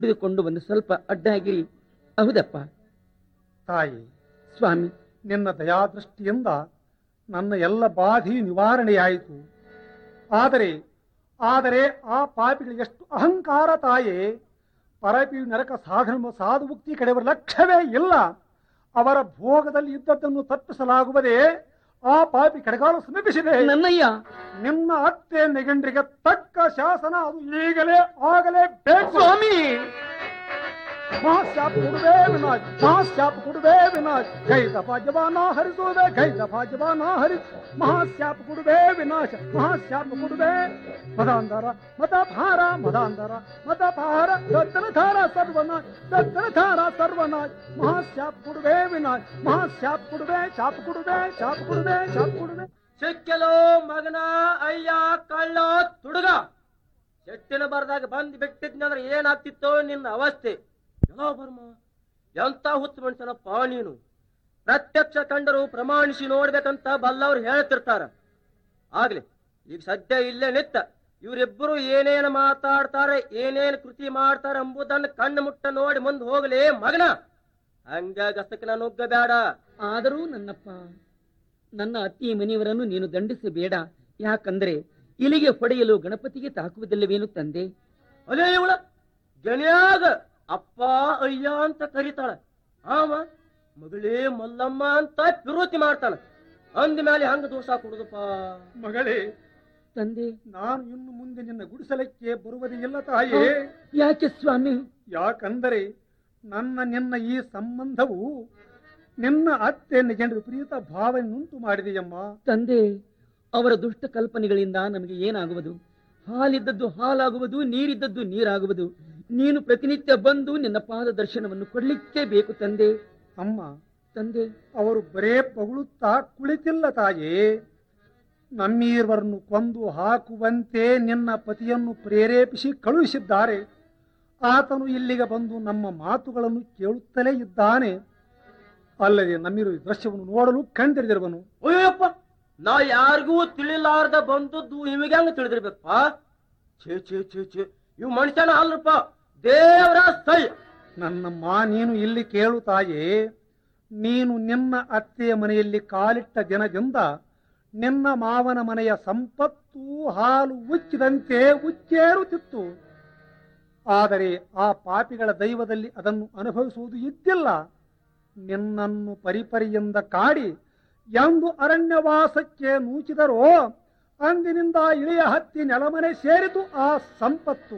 ಹಿಡಿದುಕೊಂಡು ಒಂದು ಸ್ವಲ್ಪ ಅಡ್ಡಾಗಿರಿ ಹೌದಪ್ಪ ತಾಯಿ ಸ್ವಾಮಿ ನಿನ್ನ ದಯಾದೃಷ್ಟಿಯಿಂದ ನನ್ನ ಎಲ್ಲ ಬಾಧಿ ನಿವಾರಣೆಯಾಯಿತು ಆದರೆ ಆದರೆ ಆ ಪಾಪಿಗಳಿಗೆ ಎಷ್ಟು ಅಹಂಕಾರ ತಾಯೇ ಪರಪಿ ನರಕ ಸಾಧನ ಸಾಧು ಮುಕ್ತಿ ಕಡೆಯವರ ಲಕ್ಷ್ಯವೇ ಇಲ್ಲ ಅವರ ಭೋಗದಲ್ಲಿ ಇದ್ದದ್ದನ್ನು ತಪ್ಪಿಸಲಾಗುವುದೇ ಆ ಪಾಪಿ ಕಡೆಗಾಲ ಸಮೀಪಿಸಿದೆ ನನ್ನಯ್ಯ ನಿನ್ನ ಅತ್ತೆ ನೆಗಂಡ್ರಿಗೆ ತಕ್ಕ ಶಾಸನ ಅದು ಈಗಲೇ ಆಗಲೇ ಬೇಕು ಸ್ವಾಮಿ ಮಹಾಶಾಪ ಕೊಡುವೆ ವಿನಾಶ್ ಮಹಾಶಾಪ ಕೊಡುವೆ ವಿನಾಶ್ ಕೈ ದಫಾ ಜವಾನ ಹರಿಸುವೆ ಕೈ ದಫಾ ಜವಾನ ಹರಿಸ್ ಮಹಾಶಾಪ ಕೊಡುವೆ ವಿನಾಶ ಮಹಾಶಾಪ ಕೊಡುವೆ ಮದಾಂಧರ ಮದಭಾರ ಮದಾಂಧರ ಮದಭಾರ ದತ್ತನ ಧಾರ ಸರ್ವನಾಶ್ ದತ್ತನ ಧಾರ ಸರ್ವನಾಶ್ ಮಹಾಶಾಪ ಕೊಡುವೆ ವಿನಾಶ್ ಮಹಾಶಾಪ ಕೊಡುವೆ ಶಾಪ ಕೊಡುವೆ ಶಾಪ ಕೊಡುವೆ ಶಾಪ ಕೊಡುವೆ ಸಿಕ್ಕಲೋ ಮಗನ ಅಯ್ಯ ಕಳ್ಳ ತುಡುಗ ಶೆಟ್ಟಿನ ಬರ್ದಾಗ ಬಂದ್ ಬಿಟ್ಟಿದ್ನಂದ್ರೆ ಏನಾಗ್ತಿತ್ತೋ ನಿನ್ನ ಅವಸ್ಥೆ ಎಲ್ಲೋ ಬರ್ಮ ಎಂತ ಹುತ್ತು ಮನುಷ್ಯನಪ್ಪ ನೀನು ಪ್ರತ್ಯಕ್ಷ ಕಂಡರು ಪ್ರಮಾಣಿಸಿ ನೋಡ್ಬೇಕಂತ ಬಲ್ಲವ್ರು ಹೇಳ್ತಿರ್ತಾರ ಆಗ್ಲಿ ಈಗ ಸದ್ಯ ಇಲ್ಲೇ ನಿತ್ತ ಇವರಿಬ್ಬರು ಏನೇನು ಮಾತಾಡ್ತಾರೆ ಏನೇನು ಕೃತಿ ಮಾಡ್ತಾರೆ ಎಂಬುದನ್ನು ಕಣ್ಣು ಮುಟ್ಟ ನೋಡಿ ಮುಂದೆ ಹೋಗ್ಲಿ ಮಗನ ಹಂಗ ಗಸಕಿನ ನುಗ್ಗಬೇಡ ಆದರೂ ನನ್ನಪ್ಪ ನನ್ನ ಅತ್ತಿ ಮನೆಯವರನ್ನು ನೀನು ದಂಡಿಸಬೇಡ ಯಾಕಂದ್ರೆ ಇಲಿಗೆ ಹೊಡೆಯಲು ಗಣಪತಿಗೆ ತಾಕುವುದಿಲ್ಲವೇನು ತಂದೆ ಅಲೇ ಇವಳ ಗಣ್ಯಾಗ ಅಪ್ಪ ಅಯ್ಯ ಅಂತ ಕರೀತಾಳ ಆಮ ಮಗಳೇ ಮಲ್ಲಮ್ಮ ಅಂತ ಪಿರೋತಿ ಮಾಡ್ತಾಳ ಅಂದ ಮೇಲೆ ಹಂಗ ದೋಷ ಕೊಡುದಪ್ಪ ಮಗಳೇ ತಂದೆ ನಾನು ಇನ್ನು ಮುಂದೆ ನಿನ್ನ ಗುಡಿಸಲಕ್ಕೆ ಬರುವುದೇ ಇಲ್ಲ ತಾಯೇ ಯಾಕೆ ಸ್ವಾಮಿ ಯಾಕಂದರೆ ನನ್ನ ನಿನ್ನ ಈ ಸಂಬಂಧವು ನಿನ್ನ ಅತ್ತೆ ನಿಜನ ವಿಪರೀತ ಭಾವನೆಯುಂಟು ಮಾಡಿದೆಯಮ್ಮ ತಂದೆ ಅವರ ದುಷ್ಟ ಕಲ್ಪನೆಗಳಿಂದ ನಮಗೆ ಏನಾಗುವುದು ಹಾಲಿದ್ದದ್ದು ಹಾಲಾಗುವುದು ನೀರಿದ್ದದ್ದು ನೀರಾಗುವುದು ನೀನು ಪ್ರತಿನಿತ್ಯ ಬಂದು ನಿನ್ನ ಪಾದ ದರ್ಶನವನ್ನು ಕೊಡ್ಲಿಕ್ಕೆ ಬೇಕು ತಂದೆ ಅಮ್ಮ ತಂದೆ ಅವರು ಬರೇ ಪಗುಳುತ್ತಾ ಕುಳಿತಿಲ್ಲ ತಾಯೇ ನಮ್ಮೀರ್ವರನ್ನು ಕೊಂದು ಹಾಕುವಂತೆ ನಿನ್ನ ಪತಿಯನ್ನು ಪ್ರೇರೇಪಿಸಿ ಕಳುಹಿಸಿದ್ದಾರೆ ಆತನು ಇಲ್ಲಿಗೆ ಬಂದು ನಮ್ಮ ಮಾತುಗಳನ್ನು ಕೇಳುತ್ತಲೇ ಇದ್ದಾನೆ ಅಲ್ಲದೆ ನಮ್ಮಿರುವ ಈ ದೃಶ್ಯವನ್ನು ನೋಡಲು ಕಣ್ತೆರೆದಿರುವನು ಅಯ್ಯಪ್ಪ ನಾ ಯಾರಿಗೂ ತಿಳಿಲಾರ್ದ ಬಂದದ್ದು ಇವಾಗ ಹೆಂಗ ತಿಳಿದಿರ್ಬೇಕಪ್ಪ ಛೇ ಛೇ ಛೇ ಛೇ ಇವ್ ಮನುಷ್ಯನ ಅಲ್ರಪ್ಪ ದೇವರ ಸೈ ನನ್ನಮ್ಮ ನೀನು ಇಲ್ಲಿ ಕೇಳು ತಾಯೇ ನೀನು ನಿನ್ನ ಅತ್ತೆಯ ಮನೆಯಲ್ಲಿ ಕಾಲಿಟ್ಟ ದಿನದಿಂದ ನಿನ್ನ ಮಾವನ ಮನೆಯ ಸಂಪತ್ತು ಹಾಲು ಉಚ್ಚಿದಂತೆ ಉಚ್ಚೇರುತ್ತಿತ್ತು ಆದರೆ ಆ ಪಾಪಿಗಳ ದೈವದಲ್ಲಿ ಅದನ್ನು ಅನುಭವಿಸುವುದು ಇದ್ದಿಲ್ಲ ನಿನ್ನನ್ನು ಪರಿಪರಿಯಿಂದ ಕಾಡಿ ಎಂದು ಅರಣ್ಯವಾಸಕ್ಕೆ ನೂಚಿದರೋ ಅಂದಿನಿಂದ ಇಳಿಯ ಹತ್ತಿ ನೆಲಮನೆ ಸೇರಿತು ಆ ಸಂಪತ್ತು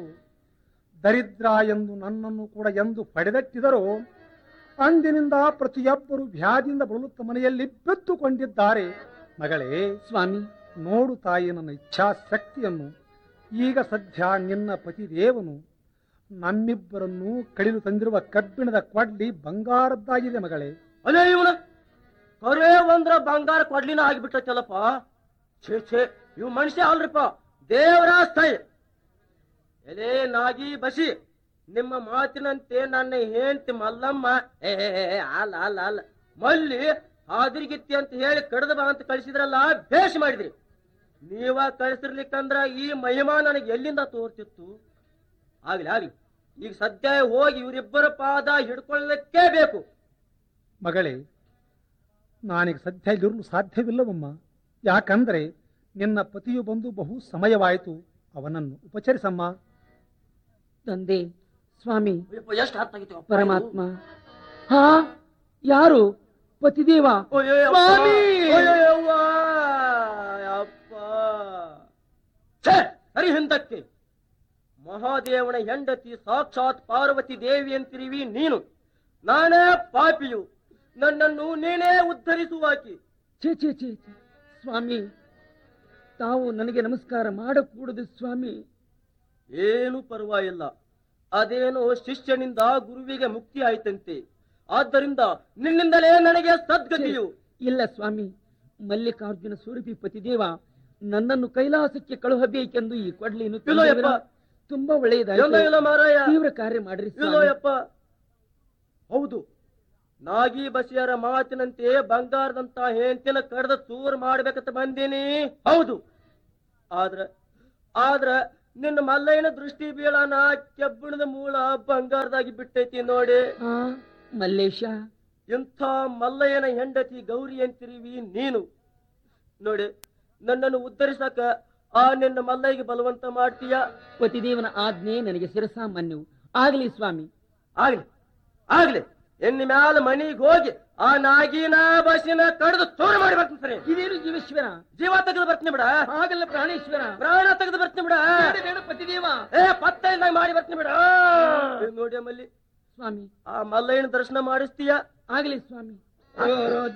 ದರಿದ್ರ ಎಂದು ನನ್ನನ್ನು ಕೂಡ ಎಂದು ಪಡೆದಟ್ಟಿದರೋ ಅಂದಿನಿಂದ ಪ್ರತಿಯೊಬ್ಬರು ವ್ಯಾಧಿಯಿಂದ ಬಳಲುತ್ತ ಮನೆಯಲ್ಲಿ ಬಿದ್ದುಕೊಂಡಿದ್ದಾರೆ ಮಗಳೇ ಸ್ವಾಮಿ ನೋಡು ತಾಯಿ ನನ್ನ ಇಚ್ಛಾಶಕ್ತಿಯನ್ನು ಈಗ ಸದ್ಯ ನಿನ್ನ ಪತಿದೇವನು ನಮ್ಮಿಬ್ಬರನ್ನು ಕಡಿಲು ತಂದಿರುವ ಕಬ್ಬಿಣದ ಕೊಡ್ಲಿ ಬಂಗಾರದ್ದಾಗಿದೆ ಮಗಳೇ ಅಲೇ ಇವನ ಕರೇ ಒಂದ್ರ ಬಂಗಾರ ಕೊಡ್ಲಿನ ಆಗಿಬಿಟ್ಟಲ್ಲಪ್ಪ ಛೇ ಛೇ ಇವ್ ಮನುಷ್ಯ ಅಲ್ರಿಪ್ಪ ದೇವರ ಸ್ಥೈ ಎಲೇ ನಾಗಿ ಬಸಿ ನಿಮ್ಮ ಮಾತಿನಂತೆ ನನ್ನ ಹೆಂಡತಿ ಮಲ್ಲಮ್ಮ ಏ ಏ, ಏ, ಅಲ್ಲ ಅಲ್ಲ ಅಲ್ಲ ಮಲ್ಲಿ ಹಾದಿರಿಗಿತ್ತಿ ಅಂತ ಹೇಳಿ ಕಡ್ದ ಬಾ ಅಂತ ಕಳಿಸಿದ್ರಲ್ಲ ಬೇಷ್ ಮಾಡಿದ್ರಿ ನೀವ ಕಳಿಸಿರ್ಲಿಕ್ಕಂದ್ರ ಈ ಮಹಿಮಾ ನನಗೆ ಎಲ್ಲಿಂದ ತೋರ್ತಿತ್ತು ಆಗ್ಲಿ ಆಗ್ಲಿ ಈಗ ಸದ್ಯ ಹೋಗಿ ಇವರಿಬ್ಬರ ಪಾದ ಹಿಡ್ಕೊಳ್ಳಲಿಕ್ಕೇ ಬೇಕು ಮಗಳೇ ನಾನೀಗ ಸದ್ಯ ಇಲ್ಲಿರಲು ಸಾಧ್ಯವಿಲ್ಲವಮ್ಮ ಯಾಕಂದ್ರೆ ನಿನ್ನ ಪತಿಯು ಬಂದು ಬಹು ಸಮಯವಾಯಿತು ಅವನನ್ನು ಉಪಚರಿಸಮ್ಮ ತಂದೆ ಸ್ವಾಮಿ ಎಷ್ಟು ಹತ್ತಾಗಿತ್ತು ಪರಮಾತ್ಮ ಹಾ ಯಾರು ಪತಿದೇವ ಸ್ವಾಮಿ! ಸರಿ ಹಿಂದಕ್ಕೆ ಮಹಾದೇವನ ಹೆಂಡತಿ ಸಾಕ್ಷಾತ್ ಪಾರ್ವತಿ ದೇವಿ ಅಂತಿರುವಿ ನೀನು ನಾನೇ ಪಾಪಿಯು ನನ್ನನ್ನು ನೀನೇ ಉದ್ಧರಿಸುವಾಕಿ ಛೇ ಛೇ ಛೇ ಛೇ. ಸ್ವಾಮಿ ತಾವು ನನಗೆ ನಮಸ್ಕಾರ ಮಾಡಕೂಡದು ಸ್ವಾಮಿ ಏನು ಪರವಾಗಿಲ್ಲ ಅದೇನೋ ಶಿಷ್ಯನಿಂದ ಗುರುವಿಗೆ ಮುಕ್ತಿ ಆಯ್ತಂತೆ ಆದ್ದರಿಂದ ನಿನ್ನಿಂದಲೇ ನನಗೆ ಸದ್ಗತಿಯು ಇಲ್ಲ ಸ್ವಾಮಿ ಮಲ್ಲಿಕಾರ್ಜುನ ಸ್ವರೂಪಿ ಪತಿದೇವ ನನ್ನನ್ನು ಕೈಲಾಸಕ್ಕೆ ಕಳುಹಬೇಕೆಂದು ಈ ಕೊಡ್ಲಿಯನ್ನು ಇಲ್ಲ ಯಪ್ಪ. ತುಂಬಾ ಇಲ್ಲ ಒಳ್ಳೆಯದಾಯ್ತು ಇಲ್ಲ ಮಾರಾಯ ತೀವ್ರ ಕಾರ್ಯ ಮಾಡ್ರಿ ಇಲ್ಲೋ ಸ್ವಾಮಿ. ಯಪ್ಪ ಹೌದು ನಾಗಿ ಬಸಿಯರ ಮಾತಿನಂತೆ ಬಂಗಾರದಂತ ಹೆಂಡತಿನ ಕಡ್ದ ಚೂರ್ ಮಾಡ್ಬೇಕಂತ ಬಂದೀನಿ ಹೌದು ಆದ್ರ ಆದ್ರ ನಿನ್ನ ಮಲ್ಲಯ್ಯನ ದೃಷ್ಟಿ ಬೀಳನ ಕೆಬ್ಬಣದ ಮೂಳ ಬಂಗಾರದಾಗಿ ಬಿಟ್ಟೈತಿ ನೋಡಿ ಆ ಮಲ್ಲೇಶ ಇಂಥ ಮಲ್ಲಯ್ಯನ ಹೆಂಡತಿ ಗೌರಿ ಅಂತಿರುವಿ ನೀನು ನೋಡಿ ನನ್ನನ್ನು ಉದ್ಧರಿಸಕ ಆ ನಿನ್ನ ಮಲ್ಲಯ್ಯಗೆ ಬಲವಂತ ಮಾಡ್ತೀಯ ಪತಿದೇವನ ಆಜ್ಞೆ ನನಗೆ ಶಿರಸಾಮಾನ್ಯವು ಆಗಲಿ ಸ್ವಾಮಿ ಆಗ್ಲಿ ಆಗ್ಲಿ ಇನ್ನು ಮ್ಯಾಲ ಮನಿಗ್ ಹೋಗಿ ಆ ನಾಗಿನ ಬಸ್ಸಿನ ಕಡ್ದು ಚೂರು ಮಾಡಿ ಬರ್ತೀನಿ ಸರಿ ಇದೇನು ಜೀವೇಶ್ವರ ಜೀವ ತೆಗೆದು ಬರ್ತೀನಿ ಬಿಡ ಆಗಲ್ಲ ಪ್ರಾಣೇಶ್ವರ ಪ್ರಾಣ ತೆಗೆದು ಬರ್ತೀನಿ ಬಿಡ ಬೇಡ, ಬೇಡ ಪತಿದೇವ ಏ ಪತ್ತೈದಾಗ ಮಾಡಿ ಬರ್ತೀನಿ ಬಿಡ ನೋಡಿ ಮಲ್ಲಿ ಸ್ವಾಮಿ ಆ ಮಲ್ಲಯ್ಯನ ದರ್ಶನ ಮಾಡಿಸ್ತೀಯ ಆಗಲಿ ಸ್ವಾಮಿ